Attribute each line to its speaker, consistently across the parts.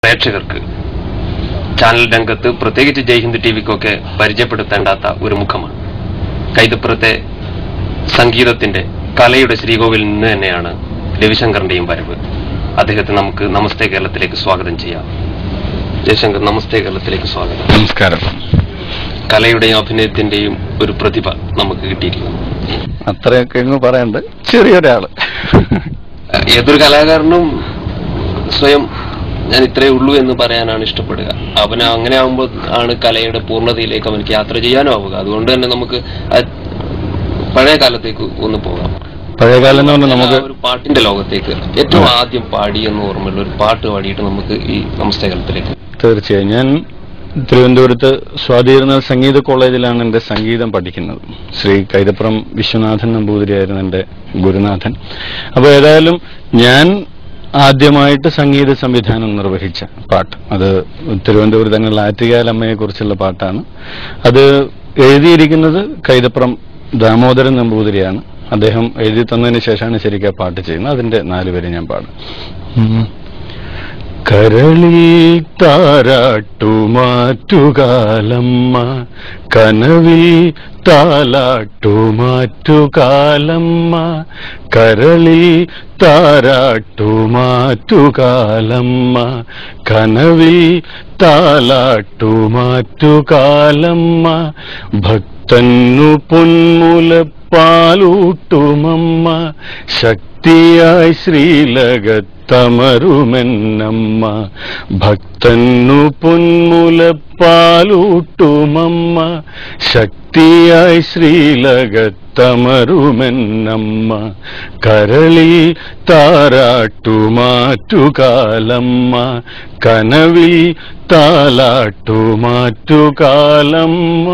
Speaker 1: പ്രേക്ഷകർക്ക് ചാനൽ രംഗത്ത് പ്രത്യേകിച്ച് ജയ്ഹിന്ദ് ടി വിക്കൊക്കെ പരിചയപ്പെടുത്തേണ്ടാത്ത ഒരു മുഖമാണ് കൈതപ്പുറത്തെ സംഗീതത്തിന്റെ കലയുടെ ശ്രീകോവിൽ നിന്ന് തന്നെയാണ് രവിശങ്കറിന്റെയും വരവ് അദ്ദേഹത്തെ നമുക്ക് നമസ്തേ കേരളത്തിലേക്ക് സ്വാഗതം ചെയ്യാം ജയശങ്കർ നമസ്തേ കേരളത്തിലേക്ക് സ്വാഗതം
Speaker 2: നമസ്കാരം
Speaker 1: കലയുടെയും അഭിനയത്തിന്റെയും ഒരു പ്രതിഭ നമുക്ക് കിട്ടിയിരിക്കുന്നു
Speaker 2: അത്രയൊക്കെ അങ്ങ് പറയണ്ട് ചെറിയൊരാള്
Speaker 1: ഏതൊരു കലാകാരനും സ്വയം ഞാൻ ഇത്രയേ ഉള്ളൂ എന്ന് പറയാനാണ് ഇഷ്ടപ്പെടുക അവന് അങ്ങനെ ആകുമ്പോൾ ആണ് കലയുടെ പൂർണ്ണതയിലേക്ക് അവനക്ക് യാത്ര ചെയ്യാനും ആവുക അതുകൊണ്ട് തന്നെ നമുക്ക് ആ പഴയ കാലത്തേക്ക് ഒന്ന് പോകാം
Speaker 2: പഴയകാലം എന്ന് പറഞ്ഞാൽ നമുക്ക്
Speaker 1: ആ ഒരു പാട്ടിന്റെ ലോകത്തേക്ക് ഏറ്റവും ആദ്യം പാടി എന്ന് ഓർമ്മയുള്ള ഒരു പാട്ട് പാടിയിട്ട് നമുക്ക് ഈ നമസ്തേ കാലത്തിലേക്ക്
Speaker 2: തീർച്ചയായും ഞാൻ തിരുവനന്തപുരത്ത് സ്വാതിരുന്ന സംഗീത കോളേജിലാണ് എൻ്റെ സംഗീതം പഠിക്കുന്നത് ശ്രീ കൈതപ്പുറം വിശ്വനാഥൻ നമ്പൂതിരിയായിരുന്നു എൻ്റെ ഗുരുനാഥൻ അപ്പോൾ ഏതായാലും ഞാൻ ആദ്യമായിട്ട് സംഗീത സംവിധാനം നിർവഹിച്ച പാട്ട് അത് തിരുവനന്തപുരത്ത് തങ്ങളുടെ ആറ്റുകാലമ്മയെ കുറിച്ചുള്ള പാട്ടാണ് അത് എഴുതിയിരിക്കുന്നത് കൈതപ്പുറം ദാമോദരൻ നമ്പൂതിരിയാണ് അദ്ദേഹം എഴുതി തന്നതിന് ശേഷമാണ് ശരിക്കും ആ പാട്ട് ചെയ്യുന്നത് അതിന്റെ നാല് പേര് ഞാൻ പാടും ഉം. കരളിൽ താരാട്ടുമാറ്റുകാലമ്മ കനവിൽ താലാട്ടുമാറ്റുകാലമ്മ കരളിൽ താരാട്ടുമാറ്റുകാലമ്മ കനവിൽ താലാട്ടുമാറ്റുകാലമ്മ ഭക്തന്നു പൊന്മുലപ്പാലൂട്ടുമമ്മ ശക്തിയായി ശ്രീലകത്തമരുമെന്നമ്മ ഭക്തന്നു പൊന്മുലപ്പാലൂട്ടുമമ്മ ശക്തിയായി ശ്രീലകത്തമരുമെന്നമ്മ കരളി താരാട്ടുമാറ്റുകാലമ്മ കനവിൽ താലാട്ടുമാറ്റുകാലമ്മ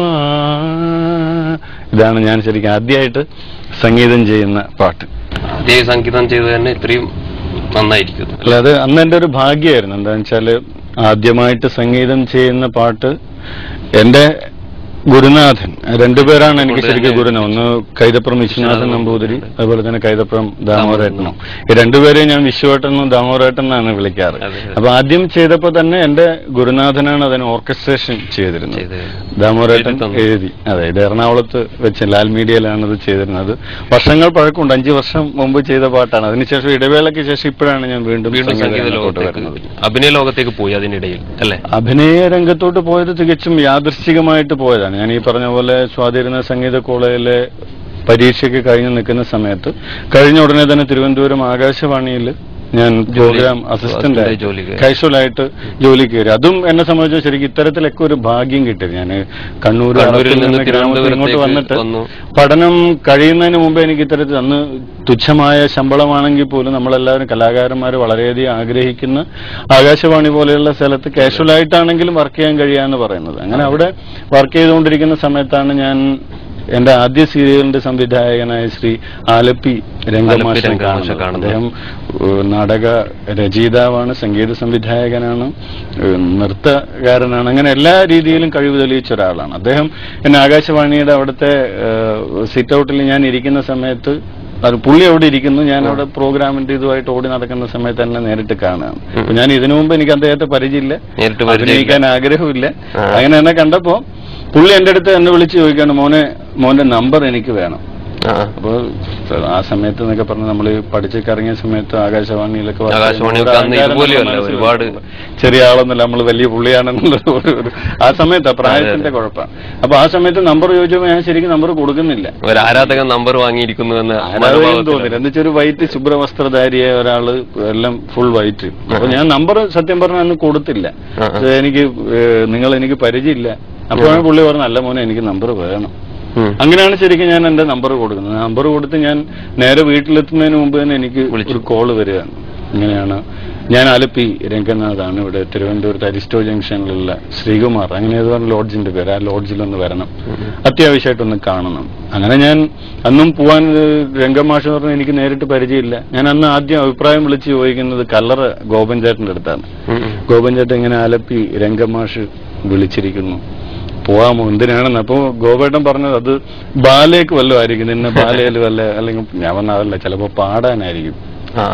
Speaker 2: ഇതാണ് ഞാൻ ശരിക്കും ആദ്യമായിട്ട് സംഗീതം ചെയ്യുന്ന പാട്ട്
Speaker 1: അതേ സംഗീതം ചെയ്ത് തന്നെ ഇത്രയും നന്നായിരിക്കും
Speaker 2: അല്ല അത് അന്ന് എൻ്റെ ഒരു ഭാഗ്യമായിരുന്നു എന്താണെന്ന് വെച്ചാല് ആദ്യമായിട്ട് സംഗീതം ചെയ്യുന്ന പാട്ട് എൻ്റെ ഗുരുനാഥൻ രണ്ടുപേരാണ് എനിക്ക് ശരിക്കും ഗുരുനാഥൻ ഒന്ന് കൈതപ്പുറം വിശ്വനാഥൻ നമ്പൂതിരി അതുപോലെ തന്നെ കൈതപ്പുറം ദാമോരേട്ടനും ഈ രണ്ടുപേരെയും ഞാൻ വിശ്വേട്ടനും ദാമോരേട്ടൻ എന്നാണ് വിളിക്കാറ്
Speaker 1: അതെ.
Speaker 2: അപ്പൊ ആദ്യം ചെയ്തപ്പോൾ തന്നെ എൻ്റെ ഗുരുനാഥനാണ് അതിന് ഓർക്കസ്ട്രേഷൻ ചെയ്തിരുന്നത്
Speaker 1: ചെയ്ത്
Speaker 2: ദാമോരേട്ടൻ
Speaker 1: എഴുതി തന്നു.
Speaker 2: എഴുതി അതെ ഇത് എറണാകുളത്ത് വെച്ച് ലാൽ മീഡിയയിലാണ് ഇത് ചെയ്തിരുന്നത് വർഷങ്ങൾ പഴക്കമുണ്ട് അഞ്ചു വർഷം മുമ്പ് ചെയ്ത പാട്ടാണ് അതിനുശേഷം ഇടവേളയ്ക്ക് ശേഷം ഇപ്പോഴാണ് ഞാൻ വീണ്ടും
Speaker 1: വീണ്ടും
Speaker 2: സംഗീത
Speaker 1: സംഗീത
Speaker 2: രംഗത്തോട്ട്
Speaker 1: ലോകത്തേക്ക്
Speaker 2: വരുന്നത്
Speaker 1: അഭിനയ ലോകത്തേക്ക് പോയി അതിനിടയിൽ അല്ലേ
Speaker 2: അഭിനയ രംഗത്തോട്ട് പോയത് തികച്ചും യാദൃശ്ചികമായിട്ട് പോയതാണ് ഞാൻ ഈ പറഞ്ഞ പോലെ സ്വാതിരുന്ന സംഗീത കോളേജിലെ പരീക്ഷയ്ക്ക് കഴിഞ്ഞ് നിൽക്കുന്ന സമയത്ത് കഴിഞ്ഞ ഉടനെ തന്നെ തിരുവനന്തപുരം ആകാശവാണിയിൽ ഞാൻ പ്രോഗ്രാം അസിസ്റ്റന്റ്
Speaker 1: assistant ആയി ജോലി കയറി.
Speaker 2: കാഷ്വലായിട്ട് ജോലി കയറി അതും എന്നെ സംബന്ധിച്ച് ശരിക്കും ഇത്തരത്തിലൊക്കെ ഒരു ഭാഗ്യം കിട്ടി ഞാൻ കണ്ണൂർ
Speaker 1: കണ്ണൂരിൽ
Speaker 2: അറത്തിൽ
Speaker 1: നിന്ന്
Speaker 2: നിന്ന് ഗ്രാമത്തിൽ ഇങ്ങോട്ട്
Speaker 1: തിരുവനന്തപുരത്തേക്ക്
Speaker 2: വന്നിട്ട്
Speaker 1: വന്നു.
Speaker 2: പഠനം കഴിയുന്നതിന് മുമ്പ് എനിക്ക് ഇത്തരത്തിൽ അന്ന് തുച്ഛമായ ശമ്പളമാണെങ്കിൽ പോലും നമ്മളെല്ലാവരും കലാകാരന്മാർ വളരെയധികം ആഗ്രഹിക്കുന്ന ആകാശവാണി പോലെയുള്ള സ്ഥലത്ത് കാഷ്വലായിട്ടാണെങ്കിലും വർക്ക് ചെയ്യാൻ കഴിയാന്ന് പറയുന്നത് അങ്ങനെ അവിടെ വർക്ക് ചെയ്തുകൊണ്ടിരിക്കുന്ന സമയത്താണ് ഞാൻ എന്റെ ആദ്യ സീരിയലിന്റെ സംവിധായകനായ ശ്രീ ആലപ്പി രംഗമാശൻ
Speaker 1: രംഗമാശ
Speaker 2: കാണുന്നത്
Speaker 1: കാണുന്നത്.
Speaker 2: അദ്ദേഹം ഏഹ്, നാടക രചയിതാവാണ് സംഗീത സംവിധായകനാണ് ഏഹ്, നൃത്തകാരനാണ് അങ്ങനെ എല്ലാ രീതിയിലും കഴിവ് തെളിയിച്ച ഒരാളാണ് അദ്ദേഹം എന്നെ ആകാശവാണിയുടെ അവിടുത്തെ സിറ്റ് ഔട്ടിൽ ഞാൻ ഇരിക്കുന്ന സമയത്ത് അത് പുള്ളി അവിടെ ഇരിക്കുന്നു ഞാൻ അവിടെ പ്രോഗ്രാമിന്റെ ഇതുമായിട്ട് ഓടി നടക്കുന്ന സമയത്ത് എന്നെ നേരിട്ട് കാണുകയാണ് അപ്പൊ ഞാൻ ഇതിനു മുമ്പ് എനിക്ക് അദ്ദേഹത്തെ പരിചയമില്ല
Speaker 1: നേരിട്ട് പരിചയമില്ല.
Speaker 2: അഭിനയിക്കാൻ ആഗ്രഹമില്ല
Speaker 1: ആ.
Speaker 2: അങ്ങനെ എന്നെ കണ്ടപ്പോ പുള്ളി എന്റെ അടുത്ത് എന്നെ വിളിച്ച് ചോദിക്കാണ് മോനെ മോന്റെ നമ്പർ എനിക്ക് വേണം
Speaker 1: ആ, ആ.
Speaker 2: അപ്പോൾ ആ സമയത്ത് എന്നൊക്കെ പറഞ്ഞ് നമ്മൾ പഠിച്ചൊക്കെ ഇറങ്ങിയ സമയത്ത് ആകാശവാണിയിലൊക്കെ വർക്ക്
Speaker 1: ആകാശവാണിയൊക്കെ
Speaker 2: ചെയ്യുമ്പോൾ
Speaker 1: അന്ന്
Speaker 2: ഒരു അഹങ്കാരം
Speaker 1: ഇതുപോലെയല്ല,
Speaker 2: നമ്മുടെ മനസ്സിൽ
Speaker 1: ഒരുപാട്
Speaker 2: വരും. ചെറിയ ആളൊന്നുമല്ല നമ്മൾ വലിയ പുള്ളിയാണെന്നുള്ള ഒരു ഒരു- ആ സമയത്ത് പ്രായത്തിന്റെ കുഴപ്പമാണ് അപ്പൊ ആ സമയത്ത് നമ്പർ ചോദിച്ചപ്പോൾ ഞാൻ ശരിക്കും നമ്പർ കൊടുക്കുന്നില്ല
Speaker 1: ഒരു ആരാധകൻ നമ്പർ വാങ്ങിയിരിക്കുന്നു എന്ന്
Speaker 2: ആരാധകനും തോന്നില്ല എന്ന് വെച്ചാൽ ഒരു വൈറ്റ് ശുഭ്രവസ്ത്രധാരിയായ ഒരാള് എല്ലാം ഫുൾ വൈറ്റ് അപ്പൊ ഞാൻ നമ്പർ സത്യം പറഞ്ഞാൽ അന്ന് കൊടുത്തില്ല
Speaker 1: ആ, ആ.
Speaker 2: ഇത് എനിക്ക് ഏഹ്, നിങ്ങൾ എനിക്ക് പരിചയമില്ല അപ്പോഴാണ് പുള്ളി പറഞ്ഞു അല്ല മോനെ എനിക്ക് നമ്പർ വേണം
Speaker 1: ഉം.
Speaker 2: അങ്ങനെയാണ് ശരിക്കും ഞാൻ എന്റെ നമ്പർ കൊടുക്കുന്നത് നമ്പർ കൊടുത്ത് ഞാൻ നേരെ വീട്ടിലെത്തുന്നതിന് മുമ്പ് തന്നെ എനിക്ക്
Speaker 1: വിളിച്ചു.
Speaker 2: ഒരു കോള് വരികയാണ് ഇങ്ങനെയാണ് ഞാൻ ആലപ്പി രംഗനാഥാണ് ഇവിടെ തിരുവനന്തപുരത്ത് അരിസ്റ്റോ ജംഗ്ഷനിലുള്ള ശ്രീകുമാർ അങ്ങനെ ഏതോ ഒരു ലോഡ്ജിന്റെ പേര് ആ ലോഡ്ജിലൊന്ന് വരണം അത്യാവശ്യമായിട്ടൊന്ന് കാണണം അങ്ങനെ ഞാൻ അന്നും പോവാൻ ഏഹ്, രംഗമാഷ് എന്ന് പറഞ്ഞാൽ എനിക്ക് നേരിട്ട് പരിചയമില്ല ഞാൻ അന്ന് ആദ്യം അഭിപ്രായം വിളിച്ച് ചോദിക്കുന്നത് കല്ലറ ഗോപൻ ചേട്ടന്റെ അടുത്താണ്
Speaker 1: ഉം, ഉം.
Speaker 2: ഗോപൻ ചേട്ടൻ ഇങ്ങനെ ആലപ്പി രംഗമാഷ് വിളിച്ചിരിക്കുന്നു പോവാമോ എന്തിനാണെന്ന് അപ്പോ ഗോപേട്ടൻ പറഞ്ഞത് അത് ബാലയ്ക്ക് വല്ലതും ആയിരിക്കും നിന്നെ ബാലയിൽ വല്ല അല്ലെങ്കിൽ ഞാൻ പറഞ്ഞ അതല്ല ചിലപ്പോ പാടാനായിരിക്കും
Speaker 1: ആ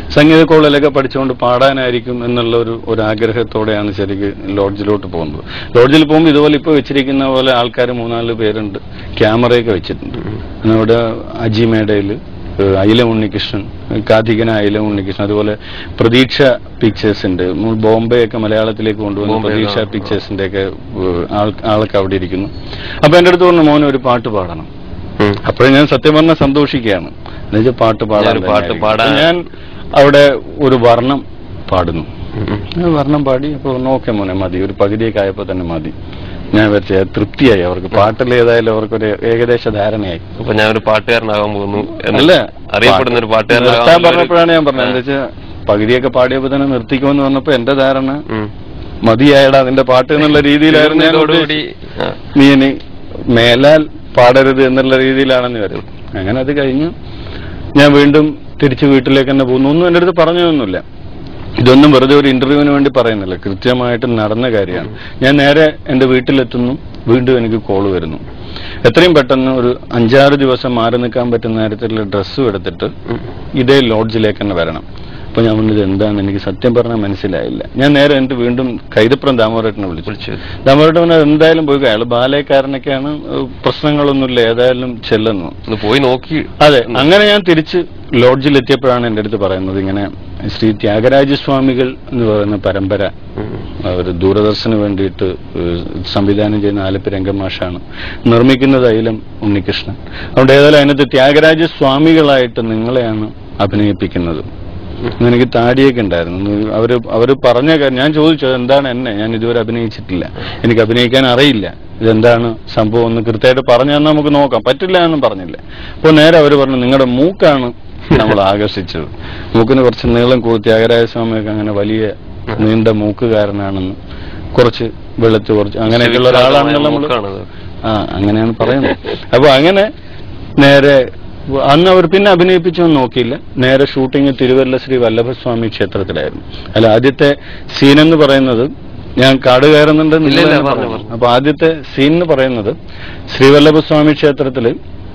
Speaker 2: സംഗീത കോളേജിലൊക്കെ പഠിച്ചുകൊണ്ട് പാടാനായിരിക്കും എന്നുള്ള ഒരു ഒരു ആഗ്രഹത്തോടെയാണ് ശരിക്കും ലോഡ്ജിലോട്ട് പോകുന്നത് ലോഡ്ജിൽ പോകുമ്പോൾ ഇതുപോലെ ഇപ്പോൾ വെച്ചിരിക്കുന്ന പോലെ ആൾക്കാർ മൂന്നാല് പേരുണ്ട് ക്യാമറയൊക്കെ വെച്ചിട്ടുണ്ട് പിന്നെ അവിടെ അജിമേടയിൽ അയില ഉണ്ണികൃഷ്ണൻ കാഥികന അയില ഉണ്ണികൃഷ്ണൻ അതുപോലെ പ്രതീക്ഷ പിക്ചേഴ്സിന്റെ മു- ബോംബെ ഒക്കെ മലയാളത്തിലേക്ക് കൊണ്ടുവന്ന
Speaker 1: ബോംബെ,
Speaker 2: പ്രതീക്ഷ
Speaker 1: ആ.
Speaker 2: പിക്ചേഴ്സിന്റെ ഒക്കെ ആൾ ആളൊക്കെ അവിടെ ഇരിക്കുന്നു അപ്പൊ എന്റെ അടുത്ത് പറഞ്ഞു മോനെ ഒരു പാട്ട് പാടണം
Speaker 1: ഉം.
Speaker 2: അപ്പോഴും ഞാൻ സത്യം പറഞ്ഞാൽ സന്തോഷിക്കുകയാണ് എന്നുവെച്ചാൽ പാട്ട് പാടാൻ
Speaker 1: ഞാനൊരു പാട്ട്
Speaker 2: തന്നെയായിരിക്കും.
Speaker 1: പാടാൻ-
Speaker 2: അപ്പൊ ഞാൻ അവിടെ ഒരു വർണ്ണം പാടുന്നു
Speaker 1: ഉം, ഉം.
Speaker 2: ഞാൻ വർണ്ണം പാടി അപ്പൊ നോക്കെ മോനെ മതി ഒരു പകുതിയൊക്കെ ആയപ്പോ തന്നെ മതി ഞാൻ വിചാരിച്ച തൃപ്തിയായി അവർക്ക് പാട്ടിൽ ഏതായാലും അവർക്കൊരു ഏകദേശ ധാരണയായി
Speaker 1: അപ്പൊ ഞാൻ ഒരു പാട്ടുകാരനാകാൻ പോകുന്നു എന്ന്
Speaker 2: അല്ല
Speaker 1: അറിയപ്പെടുന്ന ഒരു
Speaker 2: നിർത്താൻ
Speaker 1: പാട്ടുകാരനാകാൻ
Speaker 2: പറഞ്ഞപ്പോഴാണ് ഞാൻ പറഞ്ഞത് എന്താ വെച്ചാൽ പകുതിയൊക്കെ പാടിയപ്പോ തന്നെ നിർത്തിക്കുമെന്ന് പറഞ്ഞപ്പോ എന്റെ ധാരണ
Speaker 1: ഉം.
Speaker 2: മതിയായടാ അതിന്റെ പാട്ട് എന്നുള്ള രീതിയിലായിരുന്നു ഞാൻ
Speaker 1: ഇതോടുകൂടി
Speaker 2: ഉദ്ദേശിച്ചത്.
Speaker 1: ആ.
Speaker 2: നീ ഇനി മേലാൽ പാടരുത് എന്നുള്ള രീതിയിലാണെന്ന് വരും അങ്ങനെ അത് കഴിഞ്ഞു ഞാൻ വീണ്ടും തിരിച്ച് വീട്ടിലേക്ക് തന്നെ പോകുന്നു ഒന്നും എൻ്റെ അടുത്ത് പറഞ്ഞതൊന്നുമില്ല ഇതൊന്നും വെറുതെ ഒരു ഇന്റർവ്യൂവിന് വേണ്ടി പറയുന്നില്ല കൃത്യമായിട്ട് നടന്ന കാര്യമാണ് ഞാൻ നേരെ എൻ്റെ വീട്ടിലെത്തുന്നു വീണ്ടും എനിക്ക് കോള് വരുന്നു എത്രയും പെട്ടെന്ന് ഒരു അഞ്ചാറ് ദിവസം മാറി നിൽക്കാൻ പറ്റുന്ന തരത്തിലുള്ള ഡ്രസ്സും എടുത്തിട്ട്
Speaker 1: ഉം.
Speaker 2: ഇതേ ലോഡ്ജിലേക്ക് തന്നെ വരണം അപ്പൊ ഞാൻ പറഞ്ഞത് എന്താണെന്ന് എനിക്ക് സത്യം പറഞ്ഞാൽ മനസ്സിലായില്ല ഞാൻ നേരെ എന്നിട്ട് വീണ്ടും കൈതപ്പുറം ദാമോരേട്ടനെ വിളിച്ചു
Speaker 1: വിളിച്ചു
Speaker 2: ദാമോരേട്ടൻ പറഞ്ഞത് എന്തായാലും പോയി അയാൾ ബാലയക്കാരനൊക്കെയാണ് ഏഹ് പ്രശ്നങ്ങളൊന്നുമില്ല ഏതായാലും ചെല്ലുന്നു
Speaker 1: ഒന്ന് പോയി നോക്കി
Speaker 2: അതെ അങ്ങനെ ഞാൻ തിരിച്ച് ലോഡ്ജിൽ എത്തിയപ്പോഴാണ് എൻ്റെ അടുത്ത് പറയുന്നത് ഇങ്ങനെ ശ്രീ ത്യാഗരാജസ്വാമികൾ എന്ന് പറയുന്ന പരമ്പര
Speaker 1: ഉം.
Speaker 2: ഒരു ദൂരദർശന് വേണ്ടിയിട്ട് ഏഹ് സംവിധാനം ചെയ്യുന്ന ആലപ്പി രംഗമാഷാണ് നിർമ്മിക്കുന്നത് അയിലം ഉണ്ണികൃഷ്ണൻ അതുകൊണ്ട് ഏതായാലും അതിനകത്ത് ത്യാഗരാജ സ്വാമികളായിട്ട് നിങ്ങളെയാണ് അഭിനയിപ്പിക്കുന്നത് ഇന്ന് എനിക്ക് താടിയൊക്കെ ഉണ്ടായിരുന്നു ഇന്ന് അവര് അവര് പറഞ്ഞ കാര്യം ഞാൻ ചോദിച്ചു എന്താണ് എന്നെ ഞാൻ ഇതുവരെ അഭിനയിച്ചിട്ടില്ല എനിക്ക് അഭിനയിക്കാൻ അറിയില്ല ഇതെന്താണ് സംഭവം എന്ന് കൃത്യമായിട്ട് പറഞ്ഞു തന്നാൽ നമുക്ക് നോക്കാം പറ്റില്ല എന്നും പറഞ്ഞില്ല അപ്പോൾ നേരെ അവർ പറഞ്ഞു നിങ്ങളുടെ മൂക്കാണ് നമ്മൾ ആകർഷിച്ചത് മൂക്കിന് കുറച്ച് നീളം കൂടി ത്യാഗരാജ സ്വാമിയൊക്കെ അങ്ങനെ വലിയ നീണ്ട മൂക്കുകാരനാണെന്ന് കുറച്ച് വെളുത്ത് കുറച്ച് അങ്ങനെയൊക്കെയുള്ള ഒരാളാണെന്നുള്ള നമ്മൾ
Speaker 1: മൂക്കാണത്.
Speaker 2: ആ അങ്ങനെയാണ് പറയുന്നത് അപ്പൊ അങ്ങനെ നേരെ അന്ന് അവർ പിന്നെ അഭിനയിപ്പിച്ചൊന്നും നോക്കിയില്ല നേരെ ഷൂട്ടിംഗ് തിരുവല്ല ശ്രീ വല്ലഭസ്വാമി ക്ഷേത്രത്തിലായിരുന്നു അല്ല ആദ്യത്തെ സീൻ എന്ന് പറയുന്നത് ഞാൻ കാട് കയറുന്നുണ്ട് നിങ്ങൾ
Speaker 1: ഇല്ല, ഇല്ല,
Speaker 2: തന്നെ
Speaker 1: പറഞ്ഞോ,
Speaker 2: പറഞ്ഞു.
Speaker 1: പറഞ്ഞോ.
Speaker 2: അപ്പൊ ആദ്യത്തെ സീൻ എന്ന് പറയുന്നത് ശ്രീവല്ലഭസ്വാമി ക്ഷേത്രത്തില്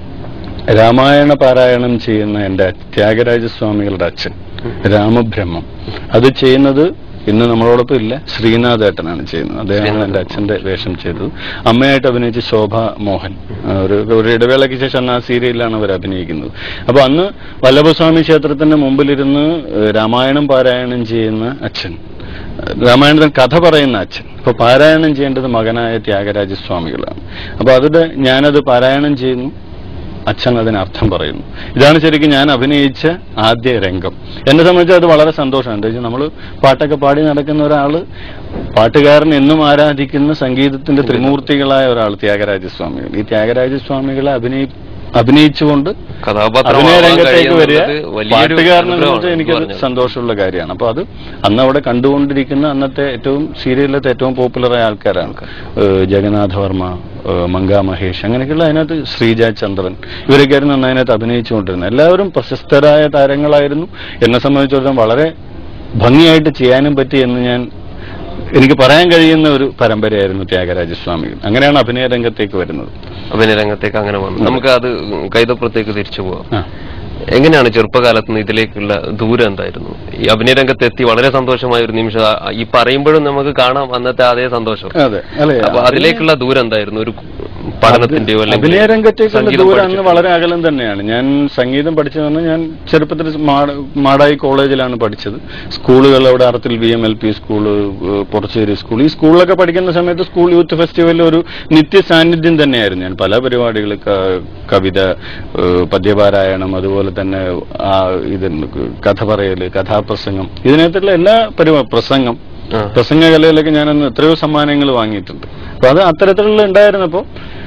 Speaker 2: രാമായണ പാരായണം ചെയ്യുന്ന എന്റെ ത്യാഗരാജസ്വാമികളുടെ അച്ഛൻ രാമബ്രഹ്മം അത് ചെയ്യുന്നത് ഇന്ന് നമ്മളോടൊപ്പം ഇല്ല ശ്രീനാഥ് ഏട്ടനാണ് ചെയ്യുന്നത് അദ്ദേഹമാണ് എന്റെ അച്ഛന്റെ വേഷം ചെയ്തത് അമ്മയായിട്ട് അഭിനയിച്ച ശോഭ മോഹൻ ആ, ഒരു ഒരു ഇടവേളയ്ക്ക് ശേഷം അന്ന് ആ സീരിയലിലാണ് അവർ അഭിനയിക്കുന്നത് അപ്പൊ അന്ന് വല്ലഭസ്വാമി ക്ഷേത്രത്തിന്റെ മുമ്പിലിരുന്ന് ഏഹ്, രാമായണം പാരായണം ചെയ്യുന്ന അച്ഛൻ രാമായണത്തിന് കഥ പറയുന്ന അച്ഛൻ അപ്പൊ പാരായണം ചെയ്യേണ്ടത് മകനായ ത്യാഗരാജസ്വാമികളാണ് അപ്പൊ അതിന്റെ ഞാനത് പാരായണം ചെയ്യുന്നു അച്ഛൻ അതിന് അർത്ഥം പറയുന്നു ഇതാണ് ശരിക്കും ഞാൻ അഭിനയിച്ച ആദ്യ രംഗം എന്നെ സംബന്ധിച്ച് അത് വളരെ സന്തോഷമാണ് എന്താ വെച്ചാൽ നമ്മൾ പാട്ടൊക്കെ പാടി നടക്കുന്ന ഒരാള് പാട്ടുകാരൻ എന്നും ആരാധിക്കുന്ന സംഗീതത്തിന്റെ ത്രിമൂർത്തികളായ ഒരാൾ ത്യാഗരാജസ്വാമികൾ ഈ ത്യാഗരാജസ്വാമികളെ അഭിനയി അഭിനയിച്ചുകൊണ്ട് അഭിനയ
Speaker 1: കഥാപാത്രമാവാൻ
Speaker 2: രംഗത്തേക്ക് വരിക
Speaker 1: കഴിയുന്നത് വലിയൊരു
Speaker 2: പാട്ടുകാരനെ
Speaker 1: അനുഗ്രഹമാണ്
Speaker 2: സംബന്ധിച്ച് എനിക്കത്
Speaker 1: പറഞ്ഞത്.
Speaker 2: സന്തോഷമുള്ള കാര്യമാണ് അപ്പൊ അത് അന്ന് അവിടെ കണ്ടുകൊണ്ടിരിക്കുന്ന അന്നത്തെ ഏറ്റവും സീരിയലിലത്തെ ഏറ്റവും പോപ്പുലറായ ആൾക്കാരാണ് ഏഹ് ജഗന്നാഥ വർമ്മ ഏഹ് മങ്ക മഹേഷ് അങ്ങനെയൊക്കെയുള്ള അതിനകത്ത് ശ്രീജ ചന്ദ്രൻ ഇവരൊക്കെയായിരുന്നു അന്ന് അതിനകത്ത് അഭിനയിച്ചുകൊണ്ടിരുന്നത് എല്ലാവരും പ്രശസ്തരായ താരങ്ങളായിരുന്നു എന്നെ സംബന്ധിച്ചിടത്തോളം വളരെ ഭംഗിയായിട്ട് ചെയ്യാനും പറ്റി എന്ന് ഞാൻ എനിക്ക് പറയാൻ കഴിയുന്ന ഒരു പരമ്പരയായിരുന്നു ത്യാഗരാജസ്വാമികൾ അങ്ങനെയാണ് അഭിനയ രംഗത്തേക്ക് വരുന്നത്
Speaker 1: അഭിനയ രംഗത്തേക്ക് അങ്ങനെ വന്നു നമുക്ക് അത് കൈതപ്പുറത്തേക്ക് തിരിച്ചു പോവാം
Speaker 2: ആ
Speaker 1: എങ്ങനെയാണ് ചെറുപ്പകാലത്ത് നിന്ന് ഇതിലേക്കുള്ള ദൂരം എന്തായിരുന്നു ഈ അഭിനയ രംഗത്ത് എത്തി വളരെ സന്തോഷമായ ഒരു നിമിഷം ആ- ഈ പറയുമ്പോഴും നമുക്ക് കാണാം അന്നത്തെ അതേ സന്തോഷം
Speaker 2: അതെ അല്ലെ
Speaker 1: അപ്പൊ അതിലേക്കുള്ള ദൂരം എന്തായിരുന്നു ഒരു പഠനത്തിന്റെയോ അല്ലെങ്കിൽ
Speaker 2: അഭിനയ രംഗത്തേക്കുള്ള
Speaker 1: സംഗീതം
Speaker 2: ദൂരം
Speaker 1: പഠിച്ചിട്ട്?
Speaker 2: അങ്ങ് വളരെ അകലം തന്നെയാണ് ഞാൻ സംഗീതം പഠിച്ചതെന്ന് ഞാൻ ചെറുപ്പത്തിൽ മാട- മാടായി കോളേജിലാണ് പഠിച്ചത് സ്കൂളുകൾ അവിടെ Arathil V M L P school ഏഹ് പൊറച്ചേരി സ്കൂൾ ഈ സ്കൂളിലൊക്കെ പഠിക്കുന്ന സമയത്ത് സ്കൂൾ യൂത്ത് ഫെസ്റ്റിവലിൽ ഒരു നിത്യ സാന്നിധ്യം തന്നെയായിരുന്നു ഞാൻ പല പരിപാടികൾ കവിത ഏഹ് പദ്യപാരായണം അതുപോലെ തന്നെ ആ ഇത് കഥ പറയല് കഥാപ്രസംഗം ഇതിനകത്തുള്ള എല്ലാ പരിപാടി പ്രസംഗം
Speaker 1: ആ.
Speaker 2: പ്രസംഗകലയിലൊക്കെ ഞാനന്ന് എത്രയോ സമ്മാനങ്ങൾ വാങ്ങിയിട്ടുണ്ട് അപ്പൊ അത് അത്തരത്തിലുള്ള ഉണ്ടായിരുന്നപ്പോ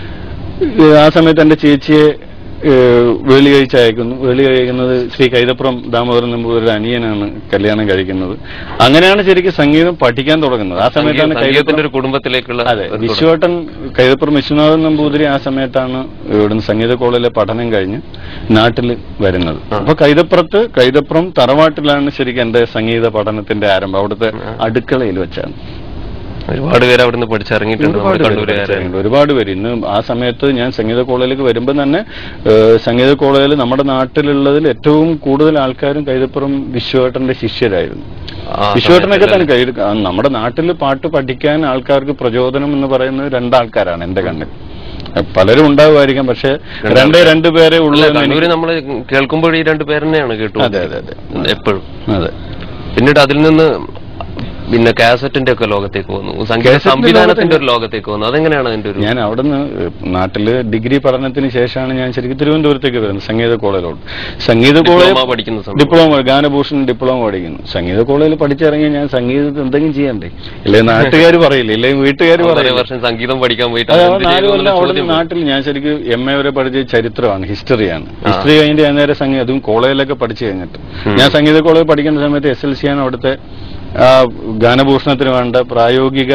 Speaker 2: ഏഹ് ആ സമയത്ത് എന്റെ ചേച്ചിയെ ഏഹ് വേളി കഴിച്ച് അയക്കുന്നു വേളി കഴിക്കുന്നത് ശ്രീ കൈതപ്പുറം ദാമോദരൻ നമ്പൂതിരിയുടെ അനിയനാണ് കല്യാണം കഴിക്കുന്നത് അങ്ങനെയാണ് ശരിക്കും സംഗീതം പഠിക്കാൻ തുടങ്ങുന്നത് ആ സമയത്താണ്
Speaker 1: സംഗീത- സംഗീതത്തിന്റെ
Speaker 2: കൈതപ്പുറം
Speaker 1: ഒരു കുടുംബത്തിലേക്കുള്ള
Speaker 2: അതെ
Speaker 1: ഒരു
Speaker 2: വിശ്വട്ടൻ കൈതപ്പുറം വിശ്വനാഥൻ നമ്പൂതിരി ആ സമയത്താണ് ഇവിടുന്ന് സംഗീത കോളേജിലെ പഠനം കഴിഞ്ഞ് നാട്ടിൽ വരുന്നത്
Speaker 1: ആ.
Speaker 2: അപ്പൊ കൈതപ്പുറത്ത് കൈതപ്പുറം തറവാട്ടിലാണ് ശരിക്കും എന്റെ സംഗീത പഠനത്തിന്റെ ആരംഭം അവിടുത്തെ
Speaker 1: ആ.
Speaker 2: അടുക്കളയിൽ വെച്ചാണ്
Speaker 1: ഒരുപാട് പേര് അവിടുന്ന് പഠിച്ചിറങ്ങിയിട്ടുണ്ട് നമ്മുടെ
Speaker 2: ഒരുപാട് പേര്
Speaker 1: കണ്ണൂരുകാരെ
Speaker 2: പഠിച്ചിറങ്ങിയിട്ടുണ്ട്. ഒരുപാട് പേര് ഇന്ന് ആ സമയത്ത് ഞാൻ സംഗീത കോളേജിലേക്ക് വരുമ്പോൾ തന്നെ ഏഹ്, സംഗീത കോളേജിൽ നമ്മുടെ നാട്ടിലുള്ളതിൽ ഏറ്റവും കൂടുതൽ ആൾക്കാരും കൈതപ്പുറം വിശ്വേട്ടന്റെ ശിഷ്യരായിരുന്നു
Speaker 1: ആ
Speaker 2: വിശ്വേട്ടനൊക്കെ തന്നെ
Speaker 1: സമയത്തല്ലേ?
Speaker 2: കൈ ആ, നമ്മുടെ നാട്ടിൽ പാട്ട് പഠിക്കാൻ ആൾക്കാർക്ക് പ്രചോദനം എന്ന് പറയുന്നത് രണ്ടാൾക്കാരാണ് എന്റെ കണ്ണിൽ പലരും ഉണ്ടാവുമായിരിക്കാം പക്ഷെ രണ്ടേ രണ്ട് പേരെ ഉള്ളൂ
Speaker 1: അല്ല,
Speaker 2: എന്ന്
Speaker 1: കണ്ണൂര്
Speaker 2: എനിക്ക്
Speaker 1: നമ്മൾ കേൾക്കുമ്പോൾ ഈ രണ്ട് പേര് തന്നെയാണ് കേട്ടു
Speaker 2: അതെ അതെ അതെ
Speaker 1: എപ്പോഴും
Speaker 2: അതെ
Speaker 1: പിന്നീട് അതിൽ നിന്ന് പിന്നെ കാസറ്റിന്റെ ഒക്കെ ലോകത്തേക്ക് വന്നു സംഗീത
Speaker 2: കാസറ്റിന്റെ
Speaker 1: സംവിധാനത്തിന്റെ ഒരു ലോകത്തേക്ക് വന്നു അതെങ്ങനെയാണ് അതിന്റെ ഒരു
Speaker 2: ഞാൻ അവിടുന്ന് നാട്ടില് ഡിഗ്രി പഠനത്തിന് ശേഷമാണ് ഞാൻ ശരിക്കും തിരുവനന്തപുരത്തേക്ക് വരുന്നത് സംഗീത കോളേജിലോട്ട് സംഗീത കോളേജ്
Speaker 1: ഡിപ്ലോമ പഠിക്കുന്ന സമയം
Speaker 2: ഡിപ്ലോമ ഗാനഭൂഷൺ ഡിപ്ലോമ പഠിക്കുന്നു സംഗീത കോളേജിൽ പഠിച്ചിറങ്ങി ഞാൻ സംഗീതത്തിൽ എന്തെങ്കിലും ചെയ്യണ്ടേ ഇല്ലേ നാട്ടുകാർ പറയില്ല ഇല്ലേ വീട്ടുകാർ
Speaker 1: ഒന്നര
Speaker 2: പറയില്ല
Speaker 1: വർഷം സംഗീതം പഠിക്കാൻ പോയിട്ട്
Speaker 2: അത്
Speaker 1: എന്ത്
Speaker 2: നാല്
Speaker 1: ചെയ്തു
Speaker 2: കൊല്ലം
Speaker 1: എന്നുള്ള
Speaker 2: അവിടെ
Speaker 1: ചോദ്യം
Speaker 2: നാട്ടിൽ ഞാൻ ശരിക്കും എം എ വരെ പഠിച്ച ചരിത്രമാണ് ഹിസ്റ്ററിയാണ് ഹിസ്റ്ററി കഴിഞ്ഞിട്ട് ഞാൻ നേരെ സംഗീതം അതും കോളേജിലൊക്കെ പഠിച്ചു കഴിഞ്ഞിട്ട് ഞാൻ സംഗീത കോളേജ് പഠിക്കുന്ന സമയത്ത് എസ് എൽ സി ആണ് അവിടുത്തെ ആ, ഗാനഭൂഷണത്തിന് വേണ്ട പ്രായോഗിക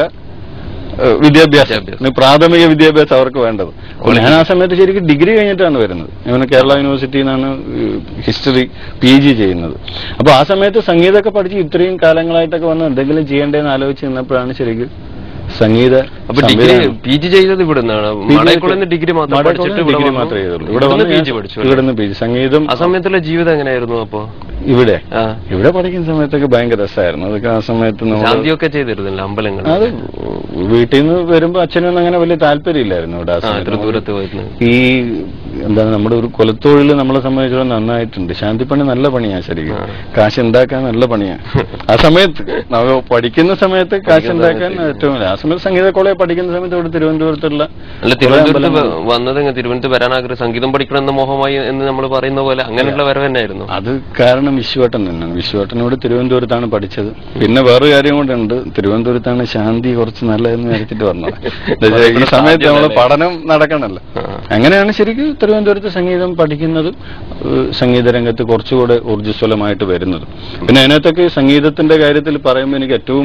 Speaker 2: ഏഹ്, വിദ്യാഭ്യാസം
Speaker 1: വിദ്യാഭ്യാസം.
Speaker 2: ഇന്ന് പ്രാഥമിക വിദ്യാഭ്യാസം അവർക്ക് വേണ്ടത് അപ്പോൾ ഞാൻ ആ സമയത്ത് ശരിക്കും ഡിഗ്രി കഴിഞ്ഞിട്ടാണ് വരുന്നത് ഞാൻ കേരള യൂണിവേഴ്സിറ്റിയിൽ നിന്നാണ് ഹിസ്റ്ററി പി ജി ചെയ്യുന്നത് അപ്പോൾ ആ സമയത്ത് സംഗീതമൊക്കെ പഠിച്ച് ഇത്രയും കാലങ്ങളായിട്ടൊക്കെ വന്ന് എന്തെങ്കിലും ചെയ്യേണ്ടതെന്ന് ആലോചിച്ച് നിന്നപ്പോഴാണ് ശരിക്കും സംഗീത
Speaker 1: അപ്പൊ ഡിഗ്രി
Speaker 2: സംവിധാനം.
Speaker 1: പി ജി ചെയ്തത് ഇവിടെ നിന്നാണ് മടയക്കുളം ഡിഗ്രി മാത്രം
Speaker 2: മടയക്കുളം
Speaker 1: പഠിച്ചിട്ട് ഇവിടെ
Speaker 2: ഡിഗ്രി
Speaker 1: വന്നു.
Speaker 2: മാത്രമേ ചെയ്തുള്ളൂ ഇവിടെ
Speaker 1: ഇവിടുന്ന്
Speaker 2: വന്ന്
Speaker 1: പി
Speaker 2: ഞാൻ
Speaker 1: ജി പഠിച്ചു
Speaker 2: ഇവിടെ നിന്ന് പി ജി സംഗീതം
Speaker 1: ആ സമയത്തുള്ള ജീവിതം എങ്ങനെയായിരുന്നു അപ്പോ
Speaker 2: ഇവിടെ
Speaker 1: ആ
Speaker 2: ഇവിടെ പഠിക്കുന്ന സമയത്തൊക്കെ ഭയങ്കര രസമായിരുന്നു അതൊക്കെ ആ സമയത്ത് നമ്മൾ
Speaker 1: ശാന്തിയൊക്കെ ചെയ്തിരുന്നില്ല അമ്പലങ്ങൾ
Speaker 2: അത് വീട്ടിൽ നിന്ന് വരുമ്പോ അച്ഛനൊന്നും അങ്ങനെ വലിയ താല്പര്യമില്ലായിരുന്നു ഇവിടെ ആ
Speaker 1: ആ
Speaker 2: സമയത്ത്.
Speaker 1: ഇത്ര ദൂരത്ത് പോയിരുന്നു
Speaker 2: ഈ എന്താണ് നമ്മുടെ ഒരു കൊലത്തൊഴിൽ നമ്മളെ സംബന്ധിച്ചിടത്തോളം നന്നായിട്ടുണ്ട് ശാന്തിപ്പണി നല്ല പണിയാ ശരിക്കും
Speaker 1: ആ.
Speaker 2: കാശ് ഉണ്ടാക്കാൻ നല്ല പണിയാ ആ സമയത്ത് നമ്മൾ പഠിക്കുന്ന സമയത്ത് കാശ് ഉണ്ടാക്കാൻ ഏറ്റവും നല്ല. ആ സമയത്ത് സംഗീത കോളേജ് പഠിക്കുന്ന സമയത്ത് ഇവിടെ തിരുവനന്തപുരത്തുള്ള
Speaker 1: അല്ല
Speaker 2: കുറേ
Speaker 1: തിരുവനന്തപുരത്ത്
Speaker 2: അമ്പലങ്ങൾ-
Speaker 1: വ- വന്നത് എങ്ങനെ തിരുവനന്തപുരത്ത് വരാൻ ആഗ്രഹം സംഗീതം പഠിക്കണം എന്ന മോഹമായി എന്ന് നമ്മൾ പറയുന്ന പോലെ അങ്ങനെയുള്ള വരവ് തന്നെയായിരുന്നു
Speaker 2: അത് കാരണം വിശ്വട്ടൻ തന്നെയാണ് വിശ്വട്ടനോട് തിരുവനന്തപുരത്താണ് പഠിച്ചത് പിന്നെ വേറൊരു കാര്യം കൊണ്ടുണ്ട് തിരുവനന്തപുരത്താണ് ശാന്തി കുറച്ച് നല്ലതെന്ന് വിചാരിച്ചിട്ട് വന്നത് എന്താ വെച്ചാ ഈ സമയത്ത് നമ്മൾ പഠനം നടക്കണല്ലോ
Speaker 1: ആ.
Speaker 2: അങ്ങനെയാണ് ശരിക്കും തിരുവനന്തപുരത്ത് സംഗീതം പഠിക്കുന്നതും ഏഹ് സംഗീത രംഗത്ത് കുറച്ചുകൂടെ ഊർജ്ജസ്വലമായിട്ട് വരുന്നതും പിന്നെ അതിനകത്തൊക്കെ ഈ സംഗീതത്തിന്റെ കാര്യത്തിൽ പറയുമ്പോൾ എനിക്ക് ഏറ്റവും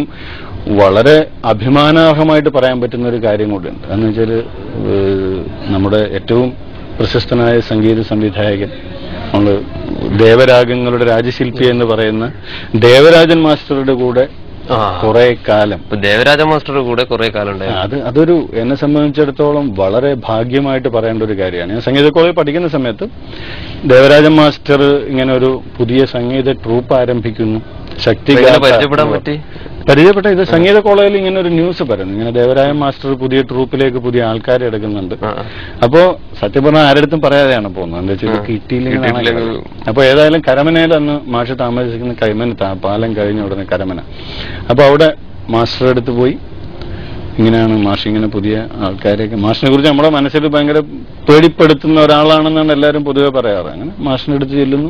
Speaker 2: വളരെ അഭിമാനാർഹമായിട്ട് പറയാൻ പറ്റുന്ന ഒരു കാര്യം കൂടിയുണ്ട് എന്ന് വെച്ചാൽ നമ്മുടെ ഏറ്റവും പ്രശസ്തനായ സംഗീത സംവിധായകൻ നമ്മള് ദേവരാഗങ്ങളുടെ രാജശില്പി എന്ന് പറയുന്ന ദേവരാജൻ മാസ്റ്ററുടെ കൂടെ
Speaker 1: ആ
Speaker 2: കുറെ കാലം
Speaker 1: അപ്പൊ ദേവരാജ മാസ്റ്റർ കൂടെ കുറെ കാലം ഉണ്ടായിരുന്നു
Speaker 2: അത് അതൊരു എന്നെ സംബന്ധിച്ചിടത്തോളം വളരെ ഭാഗ്യമായിട്ട് പറയേണ്ട ഒരു കാര്യമാണ് ഞാൻ സംഗീത കോളേജ് പഠിക്കുന്ന സമയത്ത് ദേവരാജൻ മാസ്റ്റർ ഇങ്ങനെ ഒരു പുതിയ സംഗീത ട്രൂപ്പ് ആരംഭിക്കുന്നു ശക്തി
Speaker 1: എങ്ങനെ
Speaker 2: ഗാഥ
Speaker 1: പരിചയപ്പെടാൻ
Speaker 2: എന്ന്
Speaker 1: പറ്റി
Speaker 2: പരിചയപ്പെട്ട ഇത് സംഗീത കോളേജിൽ ഇങ്ങനെ ഒരു ന്യൂസ് പറയുന്നു ഇങ്ങനെ ദേവരാജൻ മാസ്റ്റർ പുതിയ ട്രൂപ്പിലേക്ക് പുതിയ ആൾക്കാരെ എടുക്കുന്നുണ്ട്
Speaker 1: ആ.
Speaker 2: അപ്പോ സത്യം പറഞ്ഞാൽ ആരുടെ പറയാതെയാണ് പോകുന്നത് എന്താ വെച്ചാൽ
Speaker 1: ആ.
Speaker 2: കിട്ടിയില്ലെങ്കിലാണ്
Speaker 1: കിട്ടിയില്ലെങ്കിൽ-
Speaker 2: അപ്പൊ ഏതായാലും കരമനയിൽ അന്ന് മാഷ് താമസിക്കുന്ന കൈമന താ- പാലം കഴിഞ്ഞ ഉടനെ കരമന അപ്പൊ അവിടെ മാസ്റ്റർ അടുത്ത് പോയി ഇങ്ങനെയാണ് മാഷ് ഇങ്ങനെ പുതിയ ആൾക്കാരെയൊക്കെ മാഷിനെ കുറിച്ച് നമ്മുടെ മനസ്സിൽ ഭയങ്കര പേടിപ്പെടുത്തുന്ന ഒരാളാണെന്നാണ് എല്ലാവരും പൊതുവെ പറയാറ് അങ്ങനെ മാഷിന്റെ അടുത്ത് ചെല്ലുന്നു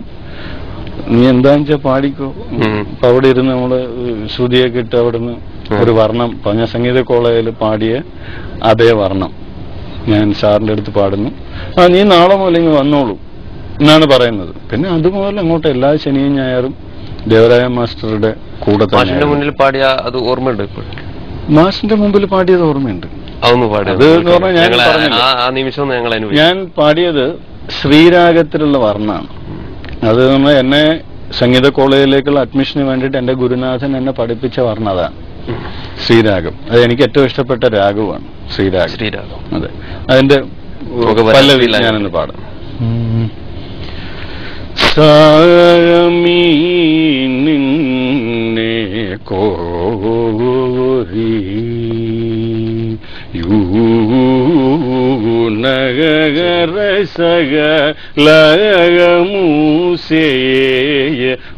Speaker 2: നീ എന്താന്ന് വെച്ചാൽ പാടിക്കോ
Speaker 1: ഉം.
Speaker 2: അപ്പൊ അവിടെ ഇരുന്ന് നമ്മള് ശ്രുതിയൊക്കെ ഇട്ട് അവിടുന്ന് ഒരു വർണ്ണം പറഞ്ഞ സംഗീത കോളേജിൽ പാടിയ അതേ വർണ്ണം ഞാൻ സാറിന്റെ അടുത്ത് പാടുന്നു ആ നീ നാളെ മുതൽ ഇങ്ങ് വന്നോളൂ എന്നാണ് പറയുന്നത് പിന്നെ അതുമുതൽ അങ്ങോട്ട് എല്ലാ ശനിയും ഞായറും ദേവരായ മാസ്റ്ററുടെ കൂടെ
Speaker 1: മാഷിന്റെ
Speaker 2: തന്നെ
Speaker 1: മുന്നിൽ പാടിയ അത് ഓർമ്മയുണ്ട് ഇപ്പോൾ
Speaker 2: മാഷിന്റെ മുമ്പിൽ പാടിയത് ഓർമ്മയുണ്ട്
Speaker 1: അതൊന്ന് പാടി
Speaker 2: അത് എന്ന് പറഞ്ഞാൽ ഞാൻ
Speaker 1: ഞങ്ങൾ
Speaker 2: പറഞ്ഞില്ലേ.
Speaker 1: ആ ആ നിമിഷം ഒന്ന് ഞങ്ങൾ അനുഭവിച്ചു
Speaker 2: ഞാൻ പാടിയത് ശ്രീരാഗത്തിലുള്ള വർണ്ണാണ് അത് നമ്മൾ എന്നെ സംഗീത കോളേജിലേക്കുള്ള അഡ്മിഷന് വേണ്ടിയിട്ട് എന്റെ ഗുരുനാഥൻ എന്നെ പഠിപ്പിച്ച വർണ്ണ അതാണ്
Speaker 1: ഉം.
Speaker 2: ശ്രീരാഗം അത് എനിക്ക് ഏറ്റവും ഇഷ്ടപ്പെട്ട രാഗവുമാണ് ശ്രീരാഗം
Speaker 1: ശ്രീരാഗം
Speaker 2: അതെ അതിന്റെ
Speaker 1: നമുക്ക് വരാം,
Speaker 2: പല്ലവി
Speaker 1: ശ്രീരാഗം.
Speaker 2: ഞാനൊന്ന് പാടാം സാമീ നിന്നെ കോരി യൂനഗരസക ലഗമൂസേയ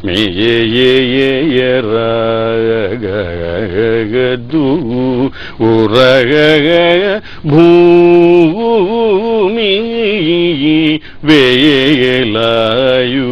Speaker 2: മേയയരഗദു ഉറഗ ഭൂമി വേലായു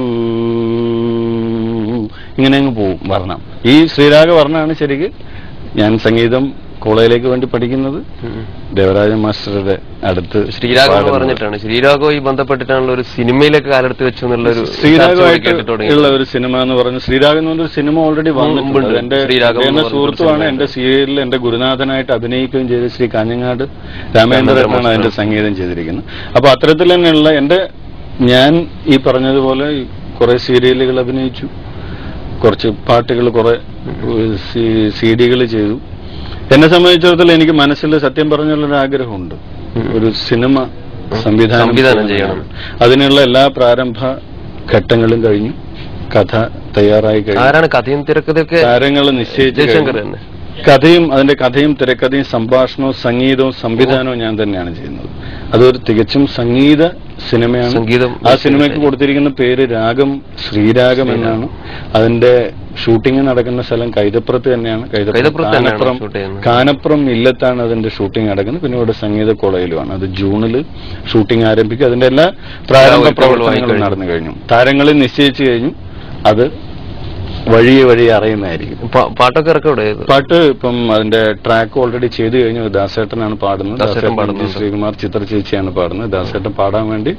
Speaker 2: ഇങ്ങനെ അങ്ങ് പോവും വർണ്ണം ഈ ശ്രീരാഗ വർണ്ണമാണ് ശരിക്ക് ഞാൻ സംഗീതം കോളേജിലേക്ക് വേണ്ടി പഠിക്കുന്നത്
Speaker 1: ഉം.
Speaker 2: ദേവരാജൻ മാസ്റ്ററുടെ അടുത്ത്
Speaker 1: ശ്രീരാഗം എന്ന്
Speaker 2: പാടുന്നത്.
Speaker 1: പറഞ്ഞിട്ടാണ് ശ്രീരാഗവുമായി ബന്ധപ്പെട്ടിട്ടാണല്ലോ ഒരു സിനിമയിലേക്ക് കാലെടുത്ത് വെച്ചു എന്നുള്ള ഒരു
Speaker 2: ശ്രീരാഗമായിട്ട്
Speaker 1: കേട്ടിട്ട് തുടങ്ങി
Speaker 2: ഉള്ള ഒരു സിനിമ എന്ന് പറയുന്നത് ശ്രീരാഗം എന്ന് പറഞ്ഞൊരു സിനിമ ഓൾറെഡി വന്നിട്ടുണ്ട്
Speaker 1: മുമ്പുണ്ട്.
Speaker 2: അത് എന്റെ
Speaker 1: ശ്രീരാഗം എന്ന്
Speaker 2: എന്റെ
Speaker 1: പറഞ്ഞൊരു
Speaker 2: സുഹൃത്തുമാണ്
Speaker 1: സിനിമ
Speaker 2: എന്റെ സീരിയലിൽ എന്റെ ഗുരുനാഥനായിട്ട് അഭിനയിക്കുകയും ചെയ്ത ശ്രീ കാഞ്ഞങ്ങാട്
Speaker 1: രാമേന്ദ്ര
Speaker 2: രാമേന്ദ്രനാണ്
Speaker 1: മാസ്റ്റർ.
Speaker 2: അതിന്റെ സംഗീതം ചെയ്തിരിക്കുന്നത് അപ്പൊ അത്തരത്തിൽ തന്നെയുള്ള എന്റെ ഞാൻ ഈ പറഞ്ഞതുപോലെ കുറെ സീരിയലുകൾ അഭിനയിച്ചു കുറച്ച് പാട്ടുകൾ കുറെ സി ഡികൾ ചെയ്തു എന്നെ സംബന്ധിച്ചിടത്തോളം എനിക്ക് മനസ്സിൽ സത്യം പറഞ്ഞുള്ളൊരു ആഗ്രഹമുണ്ട്
Speaker 1: ഉം.
Speaker 2: ഒരു സിനിമ സംവിധാനം
Speaker 1: സംവിധാനം
Speaker 2: ചെയ്യണം.
Speaker 1: ചെയ്യണം.
Speaker 2: അതിനുള്ള എല്ലാ പ്രാരംഭ ഘട്ടങ്ങളും കഴിഞ്ഞു കഥ തയ്യാറായി കഴിഞ്ഞു
Speaker 1: ആരാണ് കഥയും തിരക്കഥയൊക്കെ
Speaker 2: താരങ്ങൾ നിശ്ചയിച്ചു
Speaker 1: ജയശങ്കർ
Speaker 2: കഴിഞ്ഞു.
Speaker 1: തന്നെ
Speaker 2: കഥയും അതിന്റെ കഥയും തിരക്കഥയും സംഭാഷണവും സംഗീതവും സംവിധാനവും ഞാൻ തന്നെയാണ് ചെയ്യുന്നത് അതൊരു തികച്ചും സംഗീത സിനിമയാണ്
Speaker 1: സംഗീതം
Speaker 2: ആ സിനിമയ്ക്ക് കൊടുത്തിരിക്കുന്ന പേര് രാഗം ശ്രീരാഗം എന്നാണ് അതിന്റെ ഷൂട്ടിംഗ് നടക്കുന്ന സ്ഥലം കൈതപ്പുറത്ത് തന്നെയാണ്
Speaker 1: കൈതപ്പുറത്ത് തന്നെയാണോ
Speaker 2: കാനപ്പുറം
Speaker 1: shoot ചെയ്യുന്നത്?
Speaker 2: കാനപ്പുറം ഇല്ലത്താണ് അതിന്റെ ഷൂട്ടിംഗ് നടക്കുന്നത് പിന്നെ ഇവിടെ സംഗീത കോളേജിലുമാണ് അത് ജൂണിൽ ഷൂട്ടിംഗ് ആരംഭിക്കും അതിന്റെ എല്ലാ പ്രാരംഭ
Speaker 1: എല്ലാ ഒരുക്കങ്ങളും
Speaker 2: പ്രവർത്തനങ്ങളും
Speaker 1: ആയി
Speaker 2: നടന്നു കഴിഞ്ഞു താരങ്ങളെ നിശ്ചയിച്ചു കഴിഞ്ഞു അത് വഴിയെ വഴിയെ അറിയുന്നതായിരിക്കും
Speaker 1: പാ- പാട്ടൊക്കെ ഇറക്കം ഇവിടെ
Speaker 2: പാട്ട് ഇപ്പം അതിന്റെ ട്രാക്ക് ഓൾറെഡി ചെയ്തു കഴിഞ്ഞു ദാസേട്ടനാണ് പാടുന്നത്
Speaker 1: ദാസേട്ടൻ
Speaker 2: ദാസേട്ടൻ
Speaker 1: പാടുന്നുണ്ട്.
Speaker 2: ശ്രീകുമാർ ചിത്ര ചേച്ചിയാണ് പാടുന്നത് ദാസേട്ടൻ പാടാൻ വേണ്ടി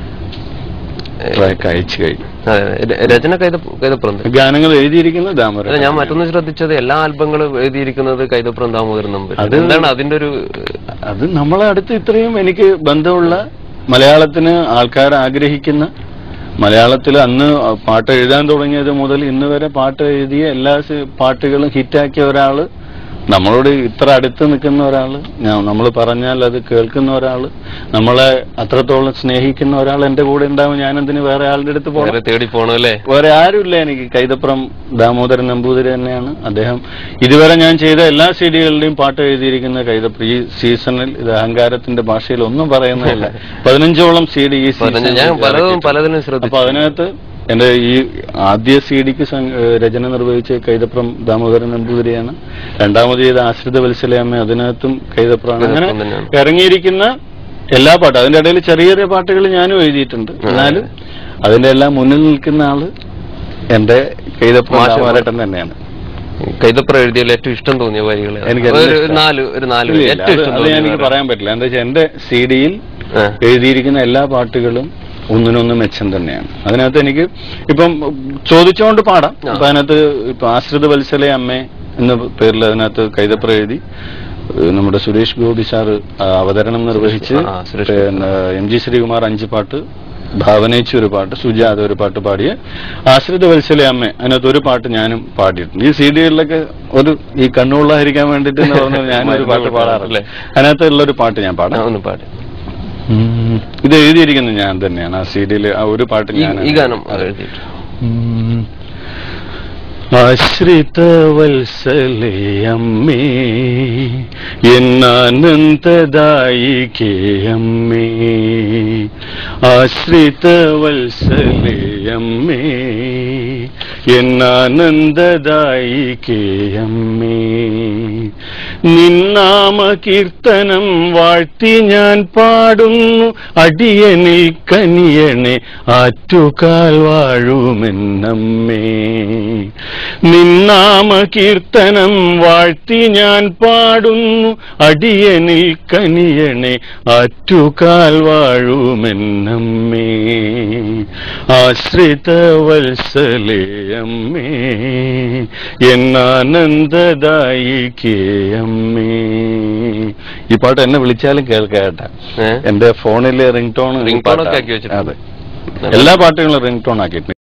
Speaker 2: ട്രാക്ക് അയച്ചു കഴിഞ്ഞു
Speaker 1: അതെ, അതെ. രചന കൈത കൈതപ്പുറം തന്നെ.
Speaker 2: ഗാനങ്ങൾ എഴുതിയിരിക്കുന്നത് ദാമോദരൻ
Speaker 1: അല്ല ഞാൻ മറ്റൊന്ന് ശ്രദ്ധിച്ചത് എല്ലാ ആൽബങ്ങളും എഴുതിയിരിക്കുന്നത് കൈതപ്പുറം ദാമോദരൻ നമ്പർ
Speaker 2: അത്
Speaker 1: എന്താണ് അതിന്റെ ഒരു
Speaker 2: അത് നമ്മളെ അടുത്ത് ഇത്രയും എനിക്ക് ബന്ധമുള്ള മലയാളത്തിന് ആൾക്കാർ ആഗ്രഹിക്കുന്ന മലയാളത്തിൽ അന്ന് പാട്ട് എഴുതാൻ തുടങ്ങിയത് മുതൽ ഇന്ന് വരെ പാട്ട് എഴുതിയ എല്ലാ സി- പാട്ടുകളും ഹിറ്റാക്കിയ ഒരാള് നമ്മളോട് ഇത്ര അടുത്ത് നിൽക്കുന്ന ഒരാള് നമ്മൾ പറഞ്ഞാൽ അത് കേൾക്കുന്ന ഒരാള് നമ്മളെ അത്രത്തോളം സ്നേഹിക്കുന്ന ഒരാൾ എന്റെ കൂടെ ഉണ്ടാവും ഞാൻ എന്തിന് വേറെ ആളുടെ അടുത്ത് പോകണം
Speaker 1: വേറെ തേടി പോകണം അല്ലേ
Speaker 2: വേറെ ആരുമില്ല എനിക്ക് കൈതപ്രം ദാമോദരൻ നമ്പൂതിരി തന്നെയാണ് അദ്ദേഹം ഇതുവരെ ഞാൻ ചെയ്ത എല്ലാ സീഡികളിലെയും പാട്ട് എഴുതിയിരിക്കുന്ന കൈതപ്ര ഈ സീസണിൽ ഇത് അഹങ്കാരത്തിന്റെ ഭാഷയിൽ ഒന്നും പറയുന്നതല്ല പതിനഞ്ചോളം സി ഡി ഈ
Speaker 1: പതിനഞ്ച്
Speaker 2: സീസണിൽ
Speaker 1: ഞാൻ പലതും
Speaker 2: ഇറക്കിയിട്ടുണ്ട്.
Speaker 1: പലതിനും
Speaker 2: അപ്പൊ
Speaker 1: ശ്രദ്ധിച്ചു
Speaker 2: അതിനകത്ത് എന്റെ ഈ ആദ്യ സി ഡിക്ക് രചന നിർവഹിച്ച കൈതപ്രം ദാമോദരൻ നമ്പൂതിരിയാണ് രണ്ടാമത് ചെയ്ത ആശ്രിത വത്സലയമ്മ അതിനകത്തും കൈതപ്രമാണ് അങ്ങനെ
Speaker 1: കൈതപ്രം തന്നെയാണ്.
Speaker 2: ഇറങ്ങിയിരിക്കുന്ന എല്ലാ പാട്ടും അതിന്റെ ഇടയിൽ ചെറിയ ചെറിയ പാട്ടുകൾ ഞാനും എഴുതിയിട്ടുണ്ട് എന്നാലും അതിന്റെ എല്ലാം മുന്നിൽ നിൽക്കുന്ന ആള് എന്റെ കൈതപ്രം
Speaker 1: മാഷ്
Speaker 2: രാമാരട്ടൻ തന്നെയാണ്
Speaker 1: കൈതപ്പുറം എഴുതിയതിൽ ഏറ്റവും ഇഷ്ടം തോന്നിയ വരികൾ
Speaker 2: എനിക്ക്
Speaker 1: ഒരു
Speaker 2: എല്ലാം ഇഷ്ടം.
Speaker 1: നാല് ഒരു നാല്
Speaker 2: ഇല്ല,
Speaker 1: വരി.
Speaker 2: ഇല്ല,
Speaker 1: ഏറ്റവും
Speaker 2: അത്
Speaker 1: ഇഷ്ടം
Speaker 2: അത്
Speaker 1: തോന്നിയ
Speaker 2: എനിക്ക്
Speaker 1: വരി.
Speaker 2: പറയാൻ പറ്റില്ല എന്താ വെച്ചാൽ എന്റെ സി ഡിയിൽ
Speaker 1: ആ.
Speaker 2: എഴുതിയിരിക്കുന്ന എല്ലാ പാട്ടുകളും ഒന്നിനൊന്ന് മെച്ചം തന്നെയാണ് അതിനകത്ത് എനിക്ക് ഇപ്പം ചോദിച്ചുകൊണ്ട് പാടാം
Speaker 1: ആ.
Speaker 2: അപ്പൊ അതിനകത്ത് ഇപ്പൊ ആശ്രിത വത്സലെ അമ്മേ എന്ന പേരിൽ അതിനകത്ത് കൈതപ്ര എഴുതി ഏഹ് നമ്മുടെ സുരേഷ് ഗോപി സാറ് ആ, അവതരണം നിർവഹിച്ച്
Speaker 1: ആ, സുരേഷ് ഗോപി.
Speaker 2: പിന്നെ എം ജി ശ്രീകുമാർ അഞ്ച് പാട്ട് ഭാവനയിച്ച് ഒരു പാട്ട് സുജാത ഒരു പാട്ട് പാടിയ ആശ്രിത വത്സലെ അമ്മ അതിനകത്ത് ഒരു പാട്ട് ഞാനും പാടിയിട്ടുണ്ട് ഈ സി ഡികളിലൊക്കെ ഒരു ഈ കണ്ണുള്ളായിരിക്കാൻ വേണ്ടിട്ട് എന്ന് പറഞ്ഞാൽ ഞാനൊരു പാട്ട് പാടാറില്ല അതിനകത്തുള്ള ഒരു പാട്ട് ഞാൻ
Speaker 1: ആ,
Speaker 2: പാടാം
Speaker 1: ഒന്ന് പാടി
Speaker 2: ഉം. ഇത് എഴുതിയിരിക്കുന്നത് ഞാൻ തന്നെയാണ് ആ സി ഡിയിൽ ആ ഒരു പാട്ട്
Speaker 1: ഈ-
Speaker 2: ഞാൻ
Speaker 1: ഈ ഗാനം എഴുതിയിട്ട്
Speaker 2: ഉം. ആശ്രിത വത്സലേ അമ്മേ എന്നാനന്ദദായികേ അമ്മേ ആശ്രിത വത്സലേ അമ്മേ എന്നാനന്ദദായികേ അമ്മേ നിന്നാമ കീർത്തനം വാഴ്ത്തി ഞാൻ പാടുന്നു അടിയനിൽ കനിയണേ ആറ്റുകാൽ വാഴുമെന്നമ്മേ നിന്നാമ കീർത്തനം വാഴ്ത്തി ഞാൻ പാടുന്നു അടിയനിൽ കനിയണേ ആറ്റുകാൽ വാഴുമെന്നമ്മേ ആശ്രിത വത്സലേ അമ്മേ എന്നാനന്ദദായികേ അമ്മേ ഈ പാട്ട് എന്നെ വിളിച്ചാലും കേൾക്കാട്ട
Speaker 1: ഏ?
Speaker 2: എന്റെ ഫോണിലെ റിംഗ് ടോൺ
Speaker 1: Ringtone ഒക്കെ ആക്കി വെച്ചിട്ടുണ്ട്.
Speaker 2: അതെ എല്ലാ പാട്ടുകളും റിംഗ് ടോൺ ആക്കിയിട്ടുണ്ട്